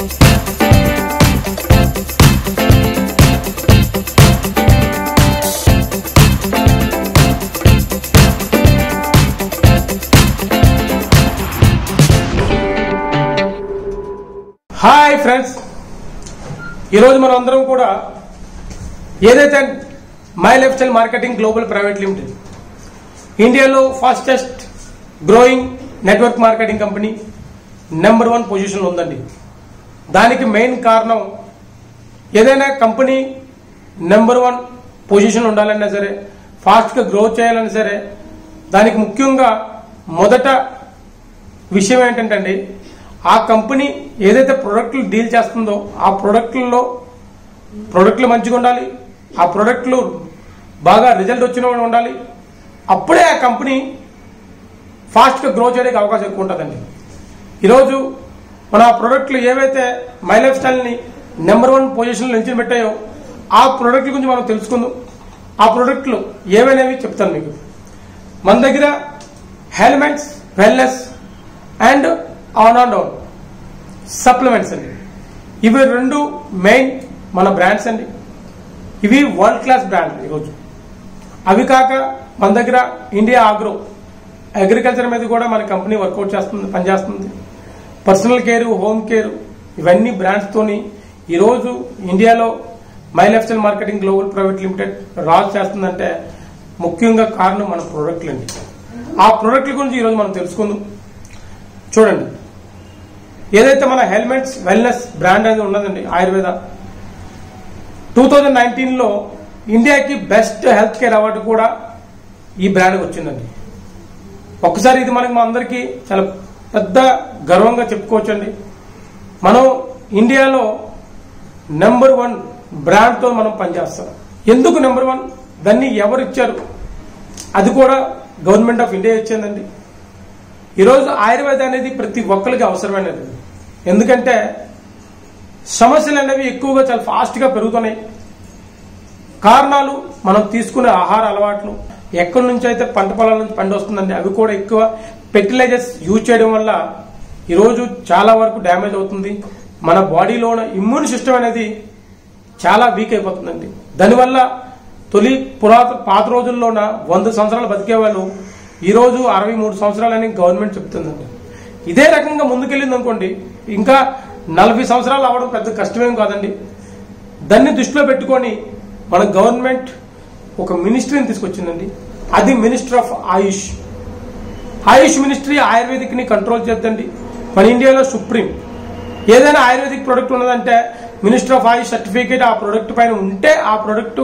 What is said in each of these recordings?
hi friends ఈరోజు మనం అందరం కూడా ఏదైతే my lifestyle marketing global private limited ఇండియాలో fastest growing network marketing company number one పొజిషన్లో ఉందండి దానికి మెయిన్ కారణం ఏదైనా కంపెనీ నెంబర్ వన్ పొజిషన్ ఉండాలన్నా సరే ఫాస్ట్గా గ్రో చేయాలన్నా సరే దానికి ముఖ్యంగా మొదట విషయం ఏంటంటే అండి ఆ కంపెనీ ఏదైతే ప్రొడక్ట్లు డీల్ చేస్తుందో ఆ ప్రొడక్ట్లలో ప్రొడక్ట్లు మంచిగా ఉండాలి ఆ ప్రొడక్ట్లు బాగా రిజల్ట్ వచ్చిన వాడు ఉండాలి అప్పుడే ఆ కంపెనీ ఫాస్ట్గా గ్రో చేయడానికి అవకాశం ఎక్కువ ఉంటుందండి ఈరోజు మన ఆ ప్రొడక్ట్లు ఏవైతే మై లైఫ్ స్టైల్ని నెంబర్ వన్ పొజిషన్లో నుంచి పెట్టాయో ఆ ప్రొడక్ట్ల గురించి మనం తెలుసుకుందాం ఆ ప్రొడక్ట్లు ఏవైనవి చెప్తాను మీకు మన దగ్గర helmets wellness and on and on supplements అండి ఇవి రెండు మెయిన్ మన బ్రాండ్స్ అండి ఇవి వరల్డ్ క్లాస్ బ్రాండ్ ఈరోజు అవి కాక మన దగ్గర ఇండియా ఆగ్రో అగ్రికల్చర్ మీద కూడా మన కంపెనీ వర్కౌట్ చేస్తుంది పనిచేస్తుంది పర్సనల్ కేర్ హోమ్ కేర్ ఇవన్నీ బ్రాండ్స్తోని ఈరోజు ఇండియాలో my lifestyle marketing global private limited రాజ్ చేస్తుందంటే ముఖ్యంగా కారణం మన ప్రోడక్ట్లు అండి ఆ ప్రోడక్ట్ల గురించి ఈరోజు మనం తెలుసుకుందాం చూడండి ఏదైతే మన హెల్మెట్స్ వెల్నెస్ బ్రాండ్ అనేది ఉన్నదండి ఆయుర్వేద టూ థౌజండ్ నైన్టీన్లో ఇండియాకి బెస్ట్ హెల్త్ కేర్ అవార్డు కూడా ఈ బ్రాండ్కి వచ్చిందండి ఒకసారి ఇది మనకి మా అందరికీ చాలా పెద్ద గర్వంగా చెప్పుకోవచ్చండి మనం ఇండియాలో నెంబర్ వన్ బ్రాండ్తో మనం పనిచేస్తాం ఎందుకు నెంబర్ వన్ దాన్ని ఎవరు ఇచ్చారు అది కూడా గవర్నమెంట్ ఆఫ్ ఇండియా ఇచ్చిందండి ఈరోజు ఆయుర్వేద అనేది ప్రతి ఒక్కరికి అవసరమైనది ఎందుకంటే సమస్యలు అనేవి ఎక్కువగా చాలా ఫాస్ట్గా పెరుగుతున్నాయి కారణాలు మనం తీసుకునే ఆహార అలవాట్లు ఎక్కడి నుంచి అయితే పంట పొలాల నుంచి పంట వస్తుందండి అవి కూడా ఎక్కువ ఫెర్టిలైజర్స్ యూజ్ చేయడం వల్ల ఈరోజు చాలా వరకు డ్యామేజ్ అవుతుంది మన బాడీలో ఉన్న ఇమ్యూన్ సిస్టమ్ అనేది చాలా వీక్ అయిపోతుందండి దానివల్ల తొలి పురాత పాత రోజుల్లోన వంద సంవత్సరాలు బతికే వాళ్ళు ఈరోజు అరవై మూడు సంవత్సరాలని గవర్నమెంట్ చెప్తుందండి ఇదే రకంగా ముందుకెళ్ళింది అనుకోండి ఇంకా నలభై సంవత్సరాలు అవడం పెద్ద కష్టమేం కాదండి దాన్ని దృష్టిలో పెట్టుకొని మన గవర్నమెంట్ ఒక మినిస్ట్రీని తీసుకొచ్చిందండి అది minister of Ayush Ayush ministry Ayurvedic ని కంట్రోల్ చేద్దండి మన ఇండియాలో సుప్రీం ఏదైనా ఆయుర్వేదిక్ ప్రొడక్ట్ ఉన్నదంటే మినిస్టర్ ఆఫ్ ఆయుష్ సర్టిఫికేట్ ఆ ప్రొడక్ట్ పైన ఉంటే ఆ ప్రొడక్ట్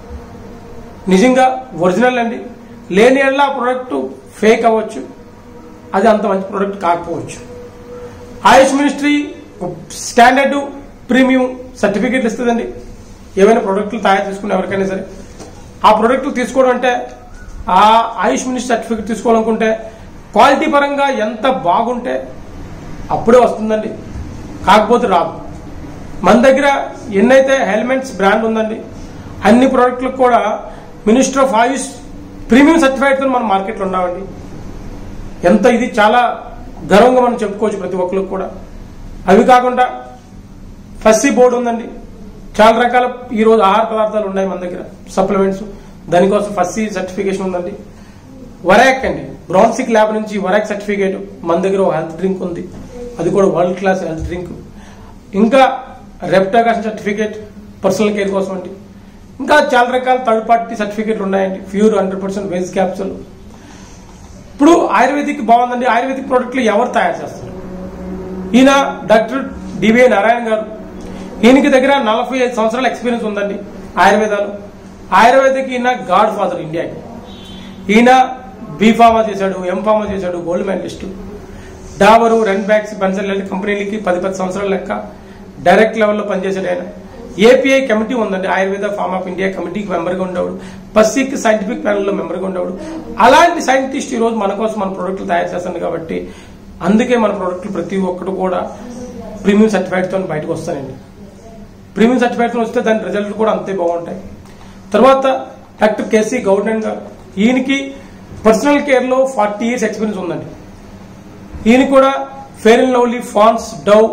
నిజంగా ఒరిజినల్ అండి లేని ఎడల ఆ ప్రొడక్ట్ ఫేక్ అవ్వచ్చు అది అంత మంచి ప్రొడక్ట్ కాకపోవచ్చు ఆయుష్ మినిస్ట్రీ స్టాండర్డ్ ప్రీమియం సర్టిఫికేట్లు ఇస్తుందండి ఏమైనా ప్రొడక్ట్లు తయారు చేసుకునే ఎవరికైనా సరే ఆ ప్రొడక్ట్లు తీసుకోవడం అంటే ఆ ఆయుష్ మినిస్ట్రీ సర్టిఫికేట్ తీసుకోవాలనుకుంటే క్వాలిటీ పరంగా ఎంత బాగుంటే అప్పుడే వస్తుందండి కాకపోతే రాదు మన దగ్గర ఎన్నైతే హెల్మెట్స్ బ్రాండ్ ఉందండి అన్ని ప్రోడక్ట్లకు కూడా మినిస్టర్ ఆఫ్ ఆయుష్ ప్రీమియం సర్టిఫైడ్తో మన మార్కెట్లో ఉన్నామండి ఎంత ఇది చాలా గర్వంగా మనం చెప్పుకోవచ్చు ప్రతి ఒక్కరికి కూడా అవి కాకుండా ఫస్సీ బోర్డు ఉందండి చాలా రకాల ఈరోజు ఆహార పదార్థాలు ఉన్నాయి మన దగ్గర సప్లిమెంట్స్ దానికోసం ఫస్సీ సర్టిఫికేషన్ ఉందండి వరాక్ అండి బ్రాన్సిక్ ల్యాబ్ నుంచి వరాక్ సర్టిఫికేట్ మన దగ్గర ఒక హెల్త్ డ్రింక్ ఉంది అది కూడా వరల్డ్ క్లాస్ హెల్త్ డ్రింక్ ఇంకా రెప్టాగాషన్ సర్టిఫికేట్ పర్సనల్ కేర్ కోసం అండి ఇంకా చాలా రకాల థర్డ్ పార్టీ సర్టిఫికేట్లు ఉన్నాయండి pure hundred percent veg capsule ఇప్పుడు ఆయుర్వేదిక్ బాగుందండి ఆయుర్వేదిక్ ప్రోడక్ట్లు ఎవరు తయారు చేస్తారు ఈయన డాక్టర్ డివిఐ నారాయణ గారు ఈయనకి దగ్గర నలభై ఐదు సంవత్సరాల ఎక్స్పీరియన్స్ ఉందండి ఆయుర్వేదాలు ఆయుర్వేదిక్ ఈయన గాడ్ ఫాదర్ ఇండియాకి ఈయన బీ ఫార్మా చేశాడు ఎం ఫార్మా చేశాడు gold medallist Dabur Ranbaxy బెన్సన్ లాంటి కంపెనీలకి పది పది సంవత్సరాల లెక్క డైరెక్ట్ లెవెల్లో పనిచేశాడు ఆయన ఏపీఐ కమిటీ ఉందండి ఆయుర్వేద ఫార్మ్ ఆఫ్ ఇండియా కమిటీకి మెంబర్గా ఉండేవాడు పసిక్ సైంటిఫిక్ ప్యానెల్లో మెంబర్గా ఉండేవాడు అలాంటి సైంటిస్ట్ ఈ రోజు మన కోసం మన ప్రోడక్ట్లు తయారు చేస్తుంది కాబట్టి అందుకే మన ప్రోడక్ట్లు ప్రతి ఒక్కటి కూడా ప్రీమియం సర్టిఫైడ్తో బయటకు వస్తాయండి ప్రీమియం సర్టిఫైడ్తో వస్తే దాని రిజల్ట్ కూడా అంతే బాగుంటాయి తర్వాత డాక్టర్ కేసీ గౌర్నెన్ గారు ఈయనకి పర్సనల్ కేర్లో ఫార్టీ ఇయర్స్ ఎక్స్పీరియన్స్ ఉందండి ఈయన కూడా fair and lovely Pond's Dove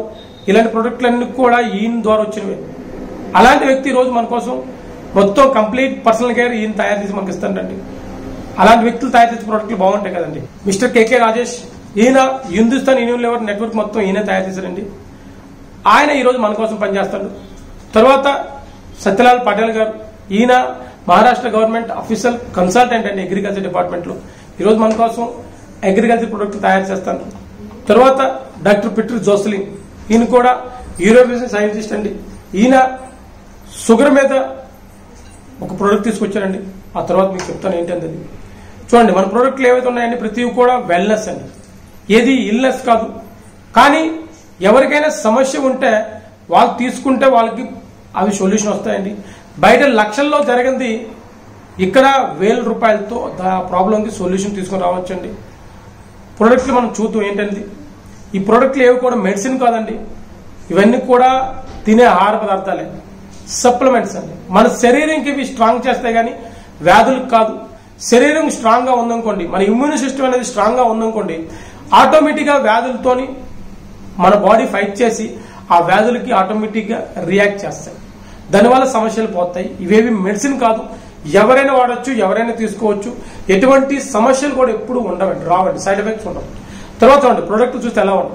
ఇలాంటి ప్రొడక్ట్లన్నీ కూడా ఈయన ద్వారా వచ్చినవే అలాంటి వ్యక్తి ఈ రోజు మన కోసం మొత్తం కంప్లీట్ పర్సనల్ కేర్ ఈయన తయారు చేసి మనకి ఇస్తాడండి అలాంటి వ్యక్తులు తయారు చేసే ప్రొడక్ట్లు బాగుంటాయి కదండి మిస్టర్ కేకే రాజేష్ ఈయన హిందుస్థాన్ యూనిలివర్ నెట్వర్క్ మొత్తం ఈయన తయారు చేశారండి ఆయన ఈరోజు మన కోసం పనిచేస్తాడు తర్వాత సత్యలాల్ పటేల్ గారు ఈయన మహారాష్ట్ర గవర్నమెంట్ అఫీషియల్ కన్సల్టెంట్ అండి అగ్రికల్చర్ డిపార్ట్మెంట్ లో ఈరోజు మన కోసం అగ్రికల్చర్ ప్రొడక్ట్ తయారు చేస్తాను తర్వాత డాక్టర్ పిట్రి జోస్లిన్ ఈయన కూడా యూరోపియన్ సైంటిస్ట్ అండి ఈయన షుగర్ మీద ఒక ప్రోడక్ట్ తీసుకొచ్చారండి ఆ తర్వాత మీకు చెప్తాను ఏంటంటే అది చూడండి మన ప్రోడక్ట్లు ఏవైతే ఉన్నాయండి ప్రతివి కూడా వెల్నెస్ అండి ఏది ఇల్నెస్ కాదు కానీ ఎవరికైనా సమస్య ఉంటే వాళ్ళు తీసుకుంటే వాళ్ళకి అవి సొల్యూషన్ వస్తాయండి బయట లక్షల్లో జరిగింది ఇక్కడ వేల రూపాయలతో ఆ ప్రాబ్లంకి సొల్యూషన్ తీసుకొని రావచ్చండి ప్రోడక్ట్లు మనం చూద్దాం ఏంటండి ఈ ప్రోడక్ట్లు ఏవి కూడా మెడిసిన్ కాదండి ఇవన్నీ కూడా తినే ఆహార పదార్థాలే సప్లిమెంట్స్ అండి మన శరీరంకి ఇవి స్ట్రాంగ్ చేస్తాయి కానీ వ్యాధులకు కాదు శరీరం స్ట్రాంగ్ గా ఉందనుకోండి మన ఇమ్యూన్ సిస్టమ్ అనేది స్ట్రాంగ్ గా ఉందనుకోండి ఆటోమేటిక్ గా వ్యాధులతోని మన బాడీ ఫైట్ చేసి ఆ వ్యాధులకి ఆటోమేటిక్ గా రియాక్ట్ చేస్తాయి దానివల్ల సమస్యలు పోతాయి ఇవేవి మెడిసిన్ కాదు ఎవరైనా వాడచ్చు ఎవరైనా తీసుకోవచ్చు ఎటువంటి సమస్యలు కూడా ఎప్పుడు ఉండవండి రావండి సైడ్ ఎఫెక్ట్స్ ఉండవు తర్వాత చూడండి ప్రోడక్ట్ చూస్తే ఎలా ఉంటుంది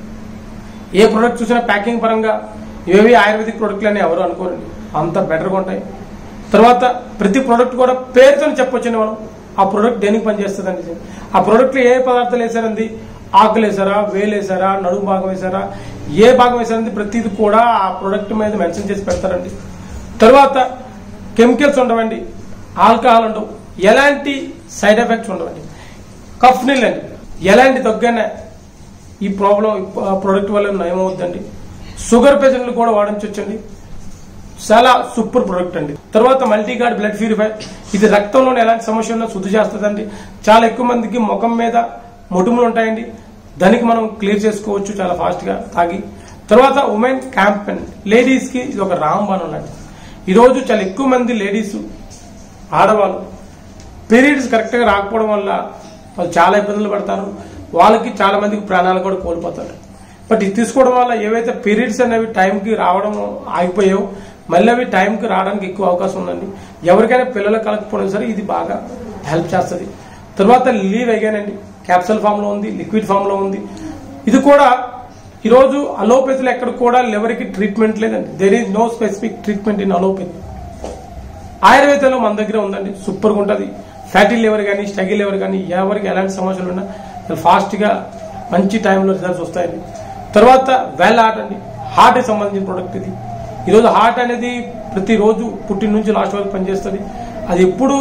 ఏ ప్రోడక్ట్ చూసినా ప్యాకింగ్ పరంగా ఇవేవి ఆయుర్వేదిక్ ప్రోడక్ట్లు అని ఎవరు అనుకోరండి అంత బెటర్గా ఉంటాయి తర్వాత ప్రతి ప్రోడక్ట్ కూడా పేరుతో చెప్పొచ్చండి మనం ఆ ప్రోడక్ట్ దేనికి పనిచేస్తుందండి ఆ ప్రోడక్ట్లో ఏ పదార్థాలు వేసారండి ఆకులు వేసారా వేలు వేసారా నడుము భాగం వేసారా ఏ భాగం వేసారండి ప్రతిది కూడా ఆ ప్రోడక్ట్ మీద మెన్షన్ చేసి పెడతారండి తర్వాత కెమికల్స్ ఉండవండి ఆల్కహాల్ ఉండవు ఎలాంటి సైడ్ ఎఫెక్ట్స్ ఉండవండి కఫ్ నీళ్ళు అండి ఎలాంటి దగ్గరనే ఈ ప్రాబ్లం ప్రోడక్ట్ వల్ల నయమవుద్దండి షుగర్ పేషెంట్లు కూడా వాడించవచ్చండి చాలా సూపర్ ప్రొడక్ట్ అండి తర్వాత మల్టీగార్డ్ బ్లడ్ ప్యూరిఫై ఇది రక్తంలో ఎలాంటి సమస్య ఉన్నా శుద్ధి చేస్తుందండి చాలా ఎక్కువ మందికి ముఖం మీద మొటుములు ఉంటాయండి దానికి మనం క్లియర్ చేసుకోవచ్చు చాలా ఫాస్ట్ గా తాగి తర్వాత ఉమెన్ క్యాంపెన్ లేడీస్ కి ఇది ఒక రాంబాణం లాంటి ఈ రోజు చాలా ఎక్కువ మంది లేడీస్ ఆడవాళ్ళు పీరియడ్స్ కరెక్ట్ గా రాకపోవడం వల్ల వాళ్ళు చాలా ఇబ్బందులు పడతారు వాళ్ళకి చాలా మందికి ప్రాణాలు కూడా కోల్పోతారు బట్ ఇది తీసుకోవడం వల్ల ఏవైతే పీరియడ్స్ అనేవి టైంకి రావడం ఆగిపోయావో మళ్ళీ అవి టైంకి రావడానికి ఎక్కువ అవకాశం ఉందండి ఎవరికైనా పిల్లలు కలగకపోవడం సరే ఇది బాగా హెల్ప్ చేస్తుంది తర్వాత లీవ్ అయ్యానండి క్యాప్సల్ ఫామ్ లో ఉంది లిక్విడ్ ఫామ్ లో ఉంది ఇది కూడా ఈరోజు అలోపతిలో ఎక్కడ కూడా లివర్కి ట్రీట్మెంట్ లేదండి there is no specific treatment in allopathy ఆయుర్వేదంలో మన దగ్గర ఉందండి సూపర్గా ఉంటుంది ఫ్యాటీ లివర్ కానీ స్టగీ లివర్ కానీ ఎవరికి ఎలాంటి సమస్యలు ఉన్నా ఫాస్ట్గా మంచి టైంలో రిజల్ట్స్ వస్తాయండి తర్వాత వెల్ హార్ట్ అండి హార్ట్కి సంబంధించిన ప్రోడక్ట్ ఇది ఈరోజు హార్ట్ అనేది ప్రతిరోజు పుట్టిన నుంచి లాస్ట్ వరకు పనిచేస్తుంది అది ఎప్పుడు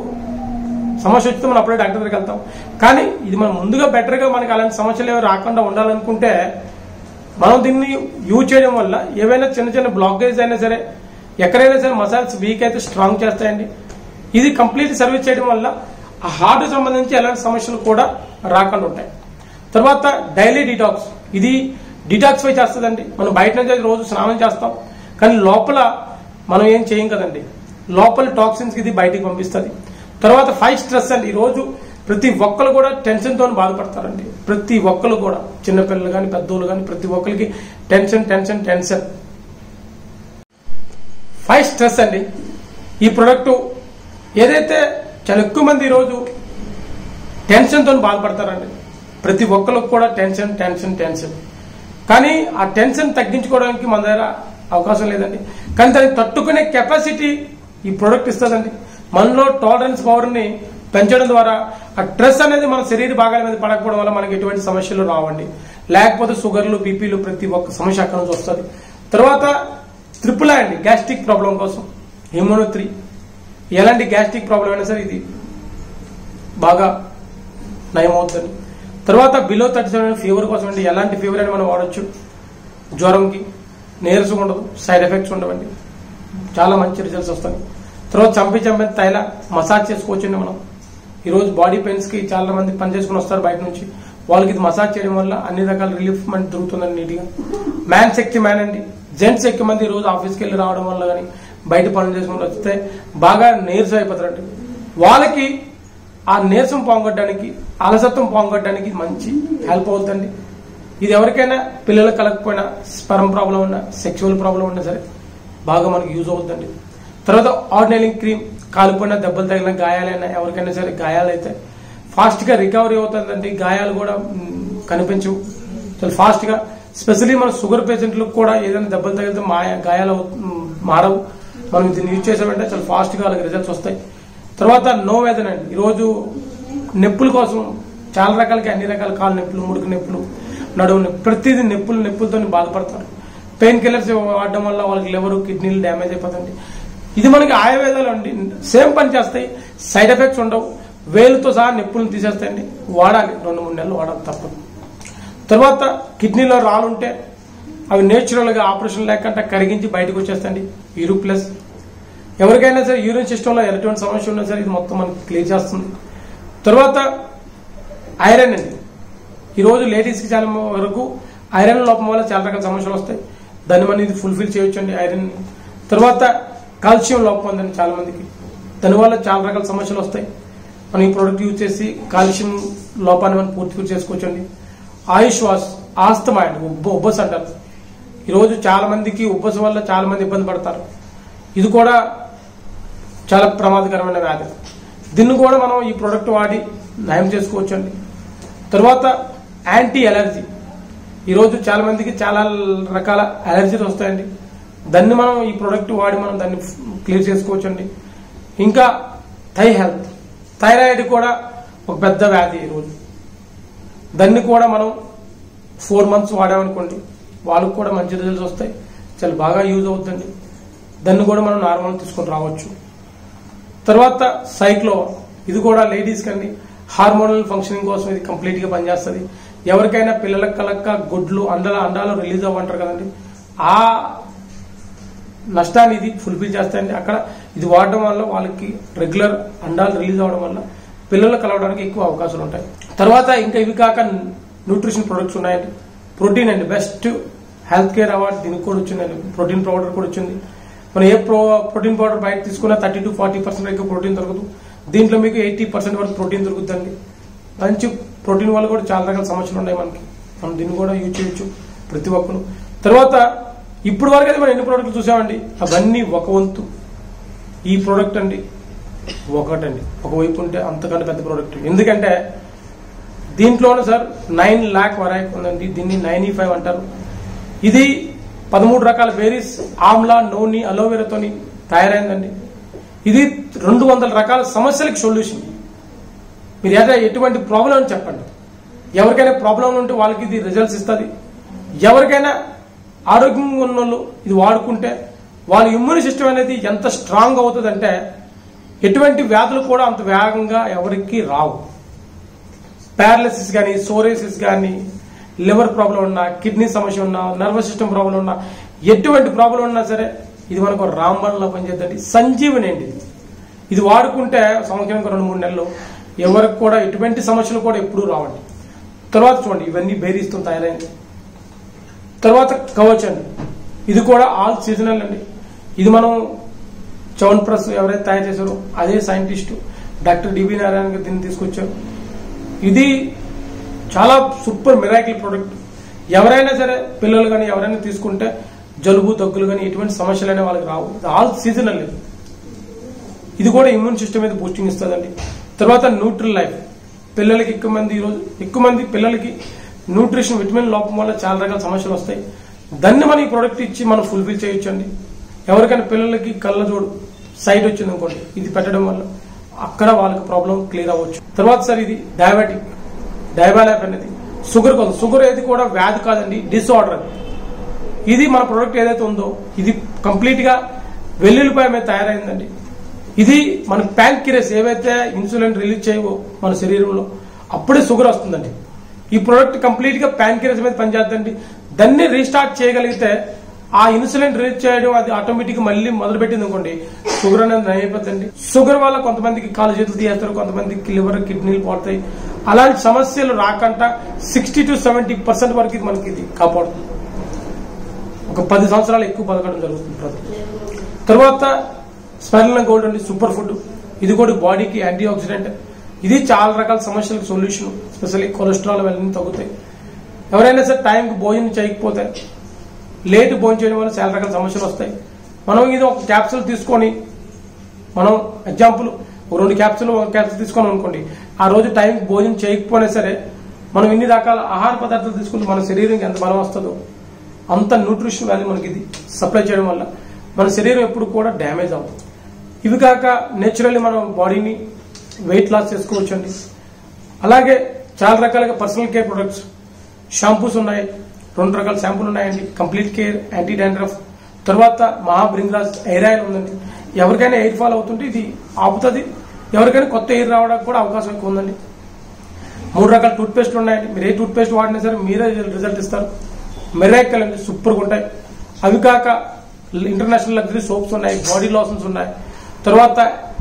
సమస్య వచ్చితే మనం అప్పుడే డాక్టర్ దగ్గరికి వెళ్తాం కానీ ఇది మనం ముందుగా బెటర్గా మనకి అలాంటి సమస్యలు ఏవి రాకుండా ఉండాలనుకుంటే మనం దీన్ని యూజ్ చేయడం వల్ల ఏవైనా చిన్న చిన్న బ్లాకేజ్ అయినా సరే ఎక్కడైనా సరే మసాల్స్ వీక్ అయితే స్ట్రాంగ్ చేస్తాయండి ఇది కంప్లీట్ సర్వీస్ చేయడం వల్ల ఆ హార్ట్ సంబంధించి ఎలాంటి సమస్యలు కూడా రాకుండా ఉంటాయి తర్వాత డైలీ డిటాక్స్ ఇది డిటాక్సిఫై చేస్తుందండి మనం బయట నుంచి రోజు స్నానం చేస్తాం కానీ లోపల మనం ఏం చేయం కదండి లోపల టాక్సిన్స్ ఇది బయటికి పంపిస్తుంది తర్వాత ఫైవ్ స్ట్రెస్ అండి ఈ రోజు ప్రతి ఒక్కరు కూడా టెన్షన్ తో బాధపడతారండి ప్రతి ఒక్కరు కూడా చిన్నపిల్లలు కానీ పెద్దోళ్ళు కానీ ప్రతి ఒక్కరికి tension tension tension five stress అండి ఈ ప్రొడక్ట్ ఏదైతే చాలా ఎక్కువ మంది ఈరోజు టెన్షన్తో బాధపడతారండి ప్రతి ఒక్కరికి కూడా టెన్షన్ టెన్షన్ టెన్షన్ కానీ ఆ టెన్షన్ తగ్గించుకోవడానికి మన దగ్గర అవకాశం లేదండి కానీ దాన్ని తట్టుకునే కెపాసిటీ ఈ ప్రోడక్ట్ ఇస్తుందండి మనలో టాలరెన్స్ పవర్ని పెంచడం ద్వారా ఆ స్ట్రెస్ అనేది మన శరీర భాగాల మీద పడకపోవడం వల్ల మనకి ఎటువంటి సమస్యలు రావండి లేకపోతే షుగర్లు బీపీలు ప్రతి ఒక్క సమస్య అక్కడ నుంచి వస్తుంది తర్వాత త్రిపుల్ అండి గ్యాస్ట్రిక్ ప్రాబ్లం కోసం ఇమ్యూనో త్రీ ఎలాంటి గ్యాస్ట్రిక్ ప్రాబ్లం అయినా సరే ఇది బాగా నయమవుతుంది తర్వాత బిలో థర్టీ సెవెన్ ఫీవర్ కోసం అండి ఎలాంటి ఫీవర్ అయినా మనం వాడచ్చు జ్వరంకి నీరసం ఉండదు సైడ్ ఎఫెక్ట్స్ ఉండవండి చాలా మంచి రిజల్ట్స్ వస్తాయి తర్వాత చంపి చంపి తైల మసాజ్ చేసుకోవచ్చండి మనం ఈరోజు బాడీ పెయిన్స్ కి చాలా మంది పని చేసుకుని వస్తారు బయట నుంచి వాళ్ళకి ఇది మసాజ్ చేయడం వల్ల అన్ని రకాల రిలీఫ్ మనకి దొరుకుతుందండి నీట్గా మ్యాన్ శక్తి మ్యాన్ అండి జెంట్స్ ఎక్కువ మంది రోజు ఆఫీస్కి వెళ్ళి రావడం వల్ల కానీ బయట పనులు చేసుకుని వస్తే బాగా నీరసం అయిపోతారండి వాళ్ళకి ఆ నీరసం పోగొట్టడానికి అలసత్వం పోగొట్టడానికి మంచి హెల్ప్ అవుతుందండి ఇది ఎవరికైనా పిల్లలకు కలగకపోయినా స్పరం ప్రాబ్లం ఉన్నా సెక్చువల్ ప్రాబ్లం ఉన్నా సరే బాగా మనకి యూజ్ అవుతుందండి తర్వాత ఆర్డినైలింగ్ క్రీమ్ కాలిపోయినా దెబ్బలు తగిలిన గాయాలైనా ఎవరికైనా సరే గాయాలైతే ఫాస్ట్ గా రికవరీ అవుతుందండి గాయాలు కూడా మ్, కనిపించవు చాలా ఫాస్ట్ గా స్పెషల్లీ మన షుగర్ పేషెంట్లకు కూడా ఏదైనా దెబ్బలు తగిలితే మా గాయాలు అవు- మ్, మారవు మనం దీన్ని యూజ్ చేసామంటే చాలా ఫాస్ట్ గా వాళ్ళకి రిజల్ట్స్ వస్తాయి తర్వాత నో వేదన అండి ఈరోజు నొప్పుల కోసం చాలా రకాలకి అన్ని రకాల కాలు నొప్పులు ముడుకు నొప్పులు నడుము నొప్పి ప్రతిదీ నొప్పులు నొప్పులతో బాధపడతారు పెయిన్ కిల్లర్స్ వాడడం వల్ల వాళ్ళకి లివర్ కిడ్నీలు డ్యామేజ్ అయిపోతుంది ఇది మనకి ఆయుర్వేదాలు అండి సేమ్ పని చేస్తాయి సైడ్ ఎఫెక్ట్స్ ఉండవు వేలుతో సహా నొప్పులను తీసేస్తాయండి వాడాలి రెండు మూడు నెలలు వాడాలి తప్పదు తర్వాత కిడ్నీలో రాళ్ళుంటే అవి నేచురల్ గా ఆపరేషన్ లేకుండా కరిగించి బయటకు వచ్చేస్తాయండి యూరు ప్లస్ ఎవరికైనా సరే యూరిన్ సిస్టంలో ఎటువంటి సమస్య ఉన్నా సరే ఇది మొత్తం మనకి క్లియర్ చేస్తుంది తర్వాత ఐరన్ అండి ఈరోజు లేడీస్కి చాలా వరకు ఐరన్ లోపం వల్ల చాలా రకాల సమస్యలు వస్తాయి దాన్ని మనం ఇది ఫుల్ఫిల్ చేయొచ్చు అండి ఐరన్ తర్వాత కాల్షియం లోపం ఉందండి చాలా మందికి దానివల్ల చాలా రకాల సమస్యలు వస్తాయి మనం ఈ ప్రోడక్ట్ యూజ్ చేసి కాల్షియం లోపాన్ని మనం పూర్తి చేసుకోవచ్చు అండి ఆయుష్ వాష్ ఆస్తమా అండి ఉబ్బ ఉబ్బస్ అంటారు ఈరోజు చాలా మందికి ఉబ్బస్ వల్ల చాలా మంది ఇబ్బంది పడతారు ఇది కూడా చాలా ప్రమాదకరమైన వ్యాధి దీన్ని కూడా మనం ఈ ప్రోడక్ట్ వాడి నయం చేసుకోవచ్చు అండి తర్వాత యాంటీ ఎలర్జీ ఈరోజు చాలా మందికి చాలా రకాల అలర్జీలు వస్తాయండి దాన్ని మనం ఈ ప్రోడక్ట్ వాడి మనం దాన్ని క్లియర్ చేసుకోవచ్చు అండి ఇంకా థై హెల్త్ థైరాయిడ్ కూడా ఒక పెద్ద వ్యాధి ఈరోజు దాన్ని కూడా మనం ఫోర్ మంత్స్ వాడామనుకోండి వాళ్ళకు కూడా మంచి రిజల్ట్స్ వస్తాయి చాలా బాగా యూజ్ అవుతుంది దాన్ని కూడా మనం నార్మల్ తీసుకొని రావచ్చు తర్వాత సైక్లో ఇది కూడా లేడీస్ కండి హార్మోనల్ ఫంక్షనింగ్ కోసం ఇది కంప్లీట్ గా పనిచేస్తుంది ఎవరికైనా పిల్లలకు కలక్క గుడ్లు అండాల అండాలు రిలీజ్ అవ్వంటారు కదండి ఆ నష్టాన్ని ఇది ఫుల్ఫిల్ చేస్తాయండి అక్కడ ఇది వాడడం వల్ల వాళ్ళకి రెగ్యులర్ అండాలు రిలీజ్ అవ్వడం వల్ల పిల్లలు కలవడానికి ఎక్కువ అవకాశాలు ఉంటాయి తర్వాత ఇంకా ఇవి కాక న్యూట్రిషన్ ప్రొడక్ట్స్ ఉన్నాయండి ప్రోటీన్ అండి బెస్ట్ హెల్త్ కేర్ అవార్డు దీనికి కూడా వచ్చిందండి ప్రోటీన్ పౌడర్ కూడా వచ్చింది మనం ఏ ప్రో ప్రోటీన్ పౌడర్ బయట తీసుకున్నా థర్టీ టు ఫార్టీ పర్సెంట్ వరకు ప్రోటీన్ దొరకదు దీంట్లో మీకు ఎయిటీ పర్సెంట్ వరకు ప్రోటీన్ దొరుకుతుందండి మంచి ప్రోటీన్ వల్ల కూడా చాలా రకాల సమస్యలు ఉన్నాయి మనకి మనం దీన్ని కూడా యూజ్ చేయొచ్చు ప్రతి ఒక్కరు తర్వాత ఇప్పుడు వరకు అయితే మనం ఎన్ని ప్రోడక్ట్లు చూసామండి అవన్నీ ఒక వంతు ఈ ప్రోడక్ట్ అండి ఒకటండి ఒకవైపు ఉంటే అంతకంటే పెద్ద ప్రోడక్ట్ ఎందుకంటే దీంట్లోనే సార్ నైన్ ల్యాక్ వరకు ఉందండి దీన్ని నైన్ ఫైవ్ అంటారు ఇది పదమూడు రకాల బేరీస్ ఆమ్లా నూనె అలోవెరాతోని తయారైందండి ఇది రెండు వందల రకాల సమస్యలకు సొల్యూషన్ మీరు ఏదైనా ఎటువంటి ప్రాబ్లం అని చెప్పండి ఎవరికైనా ప్రాబ్లం ఉంటే వాళ్ళకి ఇది రిజల్ట్స్ ఇస్తుంది ఎవరికైనా ఆరోగ్యంగా ఉన్న వాళ్ళు ఇది వాడుకుంటే వాళ్ళ ఇమ్యూన్ సిస్టమ్ అనేది ఎంత స్ట్రాంగ్ అవుతుందంటే ఎటువంటి వ్యాధులు కూడా అంత వేగంగా ఎవరికి రావు పారాలిసిస్ కానీ సోరేసిస్ కానీ లివర్ ప్రాబ్లం ఉన్నా కిడ్నీ సమస్య ఉన్నా నర్వస్ సిస్టమ్ ప్రాబ్లం ఉన్నా ఎటువంటి ప్రాబ్లం ఉన్నా సరే ఇది మనకు రాంబన్లో పనిచేద్దండి సంజీవని అండి ఇది ఇది వాడుకుంటే సంవత్సరానికి రెండు మూడు నెలలు ఎవరికి కూడా ఎటువంటి సమస్యలు కూడా ఎప్పుడూ రావండి తర్వాత చూడండి ఇవన్నీ బేరీస్తో తయారైంది తర్వాత కవచ్ అండి ఇది కూడా ఆల్ సీజనల్ అండి ఇది మనం చౌన్ ప్రెస్ ఎవరైతే తయారు చేశారో అదే సైంటిస్ట్ డాక్టర్ డిబి నారాయణ గారు దీన్ని తీసుకొచ్చారు ఇది చాలా సూపర్ మిరాకిల్ ప్రోడక్ట్ ఎవరైనా సరే పిల్లలు కానీ ఎవరైనా తీసుకుంటే జలుబు దగ్గులు కానీ ఎటువంటి సమస్యలు అనేవి వాళ్ళకి రావు ఇది ఆల్ సీజనల్ ఇది ఇది కూడా ఇమ్యూన్ సిస్టమ్ మీద బూస్టింగ్ ఇస్తుందండి తర్వాత న్యూట్రల్ లైఫ్ పిల్లలకి ఎక్కువ మంది ఈరోజు ఎక్కువ మంది పిల్లలకి న్యూట్రిషన్ విటమిన్ లోపం వల్ల చాలా రకాల సమస్యలు వస్తాయి దాన్ని మనం ఈ ప్రోడక్ట్ ఇచ్చి మనం ఫుల్ఫిల్ చేయొచ్చు అండి ఎవరికైనా పిల్లలకి కళ్ళ జోడు సైడ్ వచ్చింది అనుకోండి ఇది పెట్టడం వల్ల అక్కడ వాళ్ళకి ప్రాబ్లం క్లియర్ అవ్వచ్చు తర్వాత సార్ ఇది డయాబెటిక్ డయాబెలైఫ్ అనేది షుగర్ కోసం షుగర్ ఏది కూడా వ్యాధి కాదండి డిసార్డర్ అది ఇది మన ప్రోడక్ట్ ఏదైతే ఉందో ఇది కంప్లీట్ గా వెల్లుల్లిపాయ మీద తయారైందండి ఇది మన ప్యాంక్రియాస్ ఏవైతే ఇన్సులిన్ రిలీజ్ చేయవో మన శరీరంలో అప్పుడే షుగర్ వస్తుందండి ఈ ప్రోడక్ట్ కంప్లీట్ గా ప్యాంక్రియాస్ మీద పనిచేద్దండి దాన్ని రీస్టార్ట్ చేయగలిగితే ఆ ఇన్సులిన్ రిలీజ్ చేయడం అది ఆటోమేటిక్ గా మళ్ళీ మొదలు పెట్టింది అనుకోండి షుగర్ అనేది అయిపోతుంది షుగర్ వల్ల కొంతమందికి కాలు చేతులు తీయేస్తారు కొంతమందికి లివర్ కిడ్నీలు పోతాయి అలాంటి సమస్యలు రాకుండా సిక్స్టీ టు సెవెంటీ పర్సెంట్ వరకు ఇది మనకి ఇది కాపాడుతుంది ఒక పది సంవత్సరాలు ఎక్కువ బతకడం జరుగుతుంది ప్రజలు తర్వాత స్పెర్లిన గోల్డ్ అండి సూపర్ ఫుడ్ ఇది కూడా బాడీకి యాంటీ ఆక్సిడెంట్ ఇది చాలా రకాల సమస్యలకు సొల్యూషన్ స్పెషల్లీ కొలెస్ట్రాల్ అవన్నీ తగ్గుతాయి ఎవరైనా సరే టైంకి భోజనం చేయకపోతే లేట్ భోజనం చేయడం వల్ల చాలా రకాల సమస్యలు వస్తాయి మనం ఇది ఒక క్యాప్సూల్ తీసుకొని మనం ఎగ్జాంపుల్ ఒక రెండు క్యాప్సూల్ ఒక క్యాప్సూల్ తీసుకొని అనుకోండి ఆ రోజు టైంకి భోజనం చేయకపోయినా సరే మనం ఇన్ని రకాల ఆహార పదార్థాలు తీసుకుంటే మన శరీరంకి ఎంత బలం వస్తుందో అంత న్యూట్రిషన్ వాల్యూ మనకి ఇది సప్లై చేయడం వల్ల మన శరీరం ఎప్పుడు కూడా డ్యామేజ్ అవుతుంది ఇవి కాక నేచురల్లీ మనం బాడీని వెయిట్ లాస్ చేసుకోవచ్చండి అలాగే చాలా రకాలుగా పర్సనల్ కేర్ ప్రొడక్ట్స్ షాంపూస్ ఉన్నాయి రెండు రకాల షాంపూలు ఉన్నాయండి కంప్లీట్ కేర్ యాంటీ డాండ్రఫ్ తర్వాత మహా బ్రింగ్రాజ్ ఎయిర్ ఆయిల్ ఉందండి ఎవరికైనా ఎయిర్ ఫాల్ అవుతుంటే ఇది ఆపుతుంది ఎవరికైనా కొత్త ఎయిర్ రావడానికి కూడా అవకాశం ఎక్కువ ఉందండి మూడు రకాల టూత్ పేస్ట్లు ఉన్నాయండి మీరు ఏ టూత్ పేస్ట్ వాడినా సరే మీరే రిజల్ట్ ఇస్తారు మెరాకల్ అండి సూపర్గా ఉంటాయి అవి కాక ఇంటర్నేషనల్ లగ్జరీ సోప్స్ ఉన్నాయి బాడీ లోషన్స్ ఉన్నాయి తర్వాత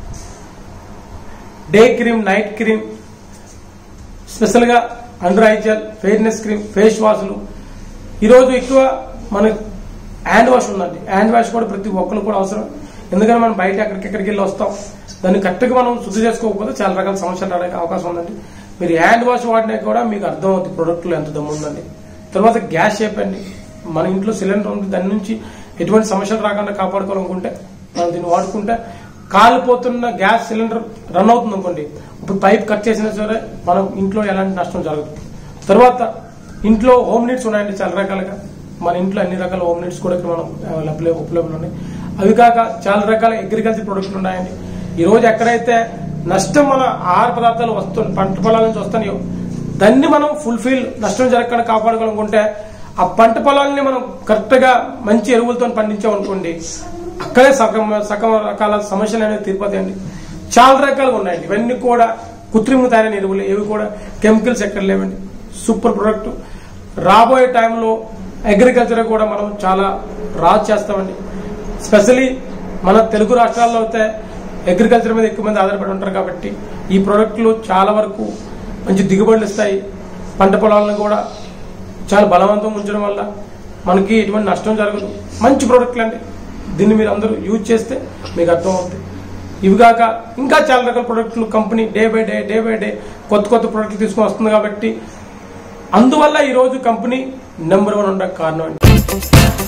డే క్రీమ్ నైట్ క్రీమ్ స్పెషల్గా under eye gel fairness cream face వాష్లు ఈరోజు ఎక్కువ మన హ్యాండ్ వాష్ ఉందండి హ్యాండ్ వాష్ కూడా ప్రతి ఒక్కరు కూడా అవసరం ఎందుకంటే మనం బయట ఎక్కడికెక్కడికి వెళ్ళి వస్తాం దాన్ని కరెక్ట్గా మనం శుద్ధి చేసుకోకపోతే చాలా రకాల సమస్యలు రావడానికి అవకాశం ఉందండి మీరు హ్యాండ్ వాష్ వాడినా కూడా మీకు అర్థం అవుతుంది ప్రొడక్ట్లో ఎంత దమ్ము ఉందండి తర్వాత గ్యాస్ షేప్ అండి మన ఇంట్లో సిలిండర్ ఉంది దాని నుంచి ఎటువంటి సమస్యలు రాకుండా కాపాడుకోవాలనుకుంటే మనం దీన్ని వాడుకుంటే కాలిపోతున్న గ్యాస్ సిలిండర్ రన్ అవుతుంది అనుకోండి ఇప్పుడు పైప్ కట్ చేసినా సరే మనం ఇంట్లో ఎలాంటి నష్టం జరగదు తర్వాత ఇంట్లో హోమ్ నీడ్స్ ఉన్నాయండి చాలా రకాలుగా మన ఇంట్లో అన్ని రకాల హోమ్ నీడ్స్ కూడా ఇక్కడ మనం అవైలబుల్ ఉపలబ్ధులు ఉన్నాయి అవి కాక చాలా రకాల అగ్రికల్చర్ ప్రొడక్ట్లు ఉన్నాయండి ఈ రోజు ఎక్కడైతే నష్టం మన ఆహార పదార్థాలు వస్తు పంట పొలాల నుంచి వస్తున్నాయో దాన్ని మనం ఫుల్ఫిల్ నష్టం జరగకుండా కాపాడుకోవాలనుకుంటే ఆ పంట పొలాలని మనం కరెక్ట్ గా మంచి ఎరువులతో పండించామనుకోండి అక్కడే సగం సగం రకాల సమస్యలు అనేవి తీరిపోతాయండి చాలా రకాలుగా ఉన్నాయండి ఇవన్నీ కూడా కృత్రిమ తయారైన ఎరువులు ఏవి కూడా కెమికల్స్ ఎక్కడ లేవండి సూపర్ ప్రొడక్ట్ రాబోయే టైంలో అగ్రికల్చర్ కూడా మనం చాలా రాజు చేస్తామండి స్పెషలీ మన తెలుగు రాష్ట్రాల్లో అయితే అగ్రికల్చర్ మీద ఎక్కువ మంది ఆధారపడి ఉంటారు కాబట్టి ఈ ప్రోడక్ట్లు చాలా వరకు మంచి దిగుబడులు ఇస్తాయి పంట పొలాలను కూడా చాలా బలవంతం ఉంచడం వల్ల మనకి ఎటువంటి నష్టం జరగదు మంచి ప్రోడక్ట్లు అండి దీన్ని మీరు అందరూ యూజ్ చేస్తే మీకు అర్థం అవుతుంది ఇవి కాక ఇంకా చాలా రకాల ప్రొడక్ట్లు company day by day day by day కొత్త కొత్త ప్రొడక్ట్లు తీసుకొని వస్తుంది కాబట్టి అందువల్ల ఈ రోజు కంపెనీ నెంబర్ వన్ ఉండడానికి కారణం అండి